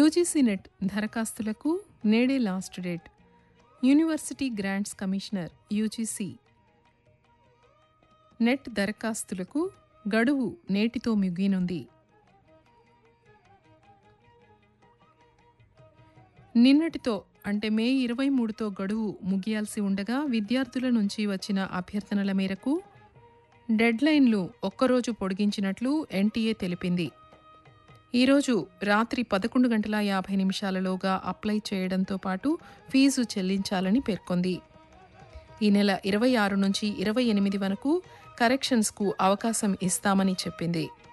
UGC net దరఖాస్తులకు నేడే last date university grants commissioner UGC net దరఖాస్తులకు గడువు నేటితో ముగియనుంది నిన్నటితో అంటే మే ఇరవై మూడుతో గడువు ముగియాల్సి ఉండగా విద్యార్థుల నుంచి వచ్చిన అభ్యర్థనల మేరకు డెడ్లైన్లు ఒక్కరోజు పొడిగించినట్లు ఎన్టీఏ తెలిపింది ఈరోజు రాత్రి పదకొండు గంటల యాభై నిమిషాలలోగా అప్లై చేయడంతో పాటు ఫీజు చెల్లించాలని పేర్కొంది ఈ నెల ఇరవై ఆరు నుంచి ఇరవై ఎనిమిది వరకు కరెక్షన్స్కు అవకాశం ఇస్తామని చెప్పింది